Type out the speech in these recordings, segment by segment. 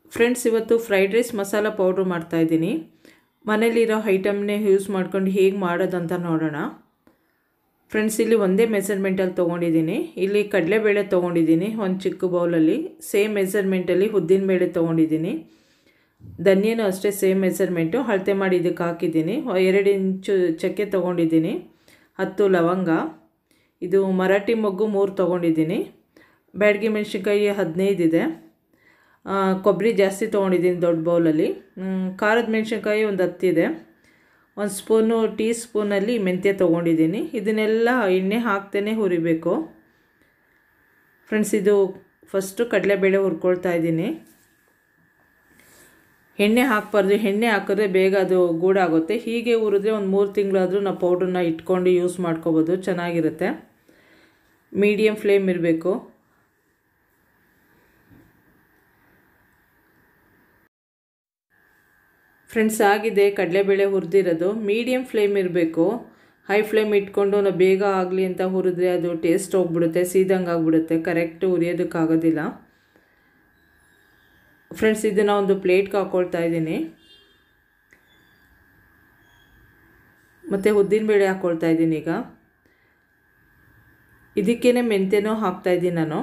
friends ಇವತ್ತು fried rice masala powder ಮಾಡ್ತಾಯಿದ್ದೀನಿ ಮನೇಲಿರೋ ಐಟಮ್ನೇ use ಮಾಡ್ಕೊಂಡು ಹೇಗೆ ಮಾಡೋದಂತ ನೋಡೋಣ ಫ್ರೆಂಡ್ಸ್ ಇಲ್ಲಿ ಒಂದೇ ಮೆಸರ್ಮೆಂಟಲ್ಲಿ ತೊಗೊಂಡಿದ್ದೀನಿ ಇಲ್ಲಿ ಕಡಲೆಬೇಳೆ ತೊಗೊಂಡಿದ್ದೀನಿ ಒಂದು ಚಿಕ್ಕ ಬೌಲಲ್ಲಿ ಸೇಮ್ ಮೆಸರ್ಮೆಂಟಲ್ಲಿ ಉದ್ದಿನಬೇಳೆ ತೊಗೊಂಡಿದ್ದೀನಿ ಧನಿಯನೂ ಅಷ್ಟೇ ಸೇಮ್ ಮೆಸರ್ಮೆಂಟು ಅಳತೆ ಮಾಡಿ ಇದಕ್ಕೆ ಹಾಕಿದ್ದೀನಿ ಎರಡು ಇಂಚು ಚಕ್ಕೆ ತೊಗೊಂಡಿದ್ದೀನಿ ಹತ್ತು ಲವಂಗ ಇದು ಮರಾಠಿ ಮೊಗ್ಗು ಮೂರು ತೊಗೊಂಡಿದ್ದೀನಿ ಬ್ಯಾಡಗಿ ಮೆಣಸಿನ್ಕಾಯಿ ಹದಿನೈದು ಇದೆ ಕೊಬ್ಬರಿ ಜಾಸ್ತಿ ತೊಗೊಂಡಿದ್ದೀನಿ ದೊಡ್ಡ ಬೌಲಲ್ಲಿ ಖಾರದ ಮೆಣಸಿನ್ಕಾಯಿ ಒಂದು ಹತ್ತಿದೆ ಒಂದು ಸ್ಪೂನು ಟೀ ಸ್ಪೂನಲ್ಲಿ ಮೆಂತ್ಯ ತೊಗೊಂಡಿದ್ದೀನಿ ಇದನ್ನೆಲ್ಲ ಎಣ್ಣೆ ಹಾಕ್ತೇ ಹುರಿಬೇಕು ಫ್ರೆಂಡ್ಸ್ ಇದು ಫಸ್ಟು ಕಡಲೆಬೇಳೆ ಹುರ್ಕೊಳ್ತಾ ಇದ್ದೀನಿ ಎಣ್ಣೆ ಹಾಕಬಾರ್ದು ಎಣ್ಣೆ ಹಾಕಿದ್ರೆ ಬೇಗ ಅದು ಗೂಡಾಗುತ್ತೆ ಹೀಗೆ ಹುರಿದ್ರೆ ಒಂದು ಮೂರು ತಿಂಗಳಾದರೂ ನಾವು ಪೌಡ್ರನ್ನ ಇಟ್ಕೊಂಡು ಯೂಸ್ ಮಾಡ್ಕೋಬೋದು ಚೆನ್ನಾಗಿರುತ್ತೆ ಮೀಡಿಯಮ್ ಫ್ಲೇಮ್ ಇರಬೇಕು ಫ್ರೆಂಡ್ಸ್ ಆಗಿದೆ ಕಡಲೆಬೇಳೆ ಹುರಿದಿರೋದು ಮೀಡಿಯಮ್ ಫ್ಲೇಮ್ ಇರಬೇಕು ಹೈ ಫ್ಲೇಮ್ ಇಟ್ಕೊಂಡು ನಾವು ಬೇಗ ಆಗಲಿ ಅಂತ ಹುರಿದ್ರೆ ಅದು ಟೇಸ್ಟ್ ಹೋಗ್ಬಿಡುತ್ತೆ ಸೀದಂಗೆ ಆಗಿಬಿಡುತ್ತೆ ಕರೆಕ್ಟ್ ಹುರಿಯೋದಕ್ಕಾಗೋದಿಲ್ಲ ಫ್ರೆಂಡ್ಸ್ ಇದನ್ನು ಒಂದು ಪ್ಲೇಟ್ಗೆ ಹಾಕ್ಕೊಳ್ತಾ ಇದ್ದೀನಿ ಮತ್ತು ಉದ್ದಿನಬೇಳೆ ಹಾಕ್ಕೊಳ್ತಾ ಇದ್ದೀನಿ ಈಗ ಇದಕ್ಕೇ ಮೆಂತ್ಯನೂ ಹಾಕ್ತಾಯಿದ್ದೀನಿ ನಾನು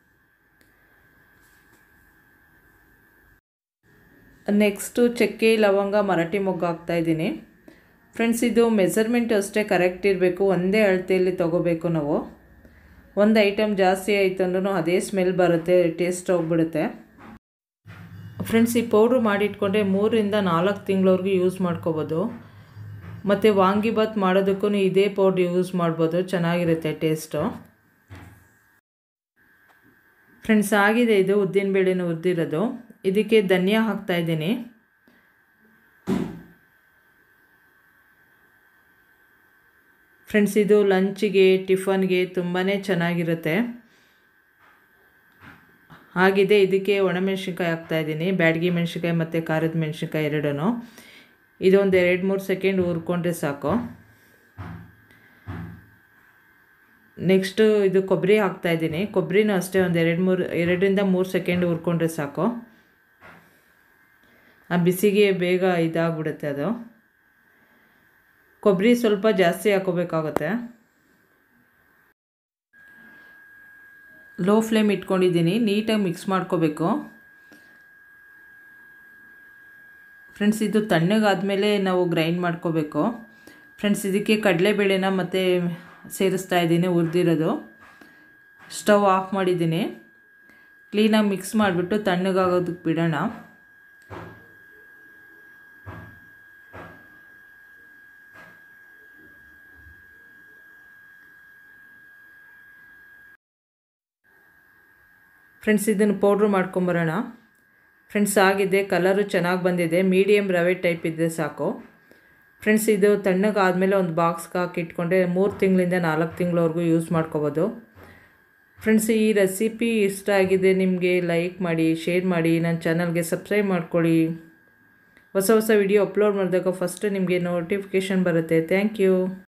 ನೆಕ್ಸ್ಟು ಚಕ್ಕೆ ಲವಂಗ ಮರಾಠಿ ಮೊಗ್ಗು ಹಾಕ್ತಾಯಿದ್ದೀನಿ ಫ್ರೆಂಡ್ಸ್ ಇದು ಮೆಸರ್ಮೆಂಟ್ ಅಷ್ಟೇ ಕರೆಕ್ಟ್ ಇರಬೇಕು ಒಂದೇ ಅಳತೆಯಲ್ಲಿ ತೊಗೋಬೇಕು ನಾವು ಒಂದು ಐಟಮ್ ಜಾಸ್ತಿ ಆಯಿತು ಅಂದ್ರೂ ಅದೇ ಸ್ಮೆಲ್ ಬರುತ್ತೆ ಟೇಸ್ಟ್ ಹೋಗ್ಬಿಡುತ್ತೆ ಫ್ರೆಂಡ್ಸ್ ಈ ಪೌಡ್ರ್ ಮಾಡಿಟ್ಕೊಂಡ್ರೆ ಮೂರಿಂದ ನಾಲ್ಕು ತಿಂಗಳವರೆಗೂ ಯೂಸ್ ಮಾಡ್ಕೋಬೋದು ಮತ್ತು ವಾಂಗಿಬಾತ್ ಮಾಡೋದಕ್ಕೂ ಇದೇ ಪೌಡ್ರ್ ಯೂಸ್ ಮಾಡ್ಬೋದು ಚೆನ್ನಾಗಿರುತ್ತೆ ಟೇಸ್ಟು ಫ್ರೆಂಡ್ಸ್ ಆಗಿದೆ ಇದು ಉದ್ದಿನಬೇಳೆನೂ ಹುರಿದಿರೋದು ಇದಕ್ಕೆ ಧನಿಯಾ ಹಾಕ್ತಾಯಿದ್ದೀನಿ ಫ್ರೆಂಡ್ಸ್ ಇದು ಲಂಚಿಗೆ ಟಿಫನ್ಗೆ ತುಂಬಾ ಚೆನ್ನಾಗಿರುತ್ತೆ ಆಗಿದೆ ಇದಕ್ಕೆ ಒಣಮೆಣ್ಸಿನ್ಕಾಯಿ ಹಾಕ್ತಾಯಿದ್ದೀನಿ ಬ್ಯಾಡಗಿ ಮೆಣಸಿನ್ಕಾಯಿ ಮತ್ತು ಖಾರದ ಮೆಣಸಿನ್ಕಾಯಿ ಎರಡೂ ಇದೊಂದು ಎರಡು ಮೂರು ಸೆಕೆಂಡ್ ಹುರ್ಕೊಂಡ್ರೆ ಸಾಕು ನೆಕ್ಸ್ಟು ಇದು ಕೊಬ್ಬರಿ ಹಾಕ್ತಾಯಿದ್ದೀನಿ ಕೊಬ್ಬರಿನೂ ಅಷ್ಟೇ ಒಂದು ಎರಡು ಮೂರು ಎರಡರಿಂದ ಮೂರು ಸೆಕೆಂಡ್ ಹುರ್ಕೊಂಡ್ರೆ ಸಾಕು ಆ ಬಿಸಿಗೆ ಬೇಗ ಇದಾಗ್ಬಿಡುತ್ತೆ ಅದು ಕೊಬ್ಬರಿ ಸ್ವಲ್ಪ ಜಾಸ್ತಿ ಹಾಕೋಬೇಕಾಗುತ್ತೆ ಲೋ ಫ್ಲೇಮ್ ಇಟ್ಕೊಂಡಿದ್ದೀನಿ ನೀಟಾಗಿ ಮಿಕ್ಸ್ ಮಾಡ್ಕೋಬೇಕು ಫ್ರೆಂಡ್ಸ್ ಇದು ತಣ್ಣಗಾದಮೇಲೆ ನಾವು ಗ್ರೈಂಡ್ ಮಾಡ್ಕೋಬೇಕು ಫ್ರೆಂಡ್ಸ್ ಇದಕ್ಕೆ ಕಡಲೆಬೇಳೆನ ಮತ್ತು ಸೇರಿಸ್ತಾ ಇದ್ದೀನಿ ಹುರಿದಿರೋದು ಸ್ಟವ್ ಆಫ್ ಮಾಡಿದ್ದೀನಿ ಕ್ಲೀನಾಗಿ ಮಿಕ್ಸ್ ಮಾಡಿಬಿಟ್ಟು ತಣ್ಣಗಾಗೋದಕ್ಕೆ ಬಿಡೋಣ ಫ್ರೆಂಡ್ಸ್ ಇದನ್ನು ಪೌಡ್ರ್ ಮಾಡ್ಕೊಂಬರೋಣ ಫ್ರೆಂಡ್ಸ್ ಆಗಿದೆ ಕಲರು ಚೆನ್ನಾಗಿ ಬಂದಿದೆ ಮೀಡಿಯಮ್ ರವೆ ಟೈಪ್ ಇದ್ದರೆ ಸಾಕು ಫ್ರೆಂಡ್ಸ್ ಇದು ತಣ್ಣಗಾದಮೇಲೆ ಒಂದು ಬಾಕ್ಸ್ಗೆ ಹಾಕಿ ಇಟ್ಕೊಂಡ್ರೆ ಮೂರು ತಿಂಗಳಿಂದ ನಾಲ್ಕು ತಿಂಗಳವರೆಗೂ ಯೂಸ್ ಮಾಡ್ಕೋಬೋದು ಫ್ರೆಂಡ್ಸ್ ಈ ರೆಸಿಪಿ ಇಷ್ಟ ಆಗಿದೆ ನಿಮಗೆ ಲೈಕ್ ಮಾಡಿ ಶೇರ್ ಮಾಡಿ ನನ್ನ ಚಾನಲ್ಗೆ ಸಬ್ಸ್ಕ್ರೈಬ್ ಮಾಡ್ಕೊಳ್ಳಿ ಹೊಸ ಹೊಸ ವಿಡಿಯೋ ಅಪ್ಲೋಡ್ ಮಾಡಿದಾಗ ಫಸ್ಟ್ ನಿಮಗೆ ನೋಟಿಫಿಕೇಷನ್ ಬರುತ್ತೆ ಥ್ಯಾಂಕ್ ಯು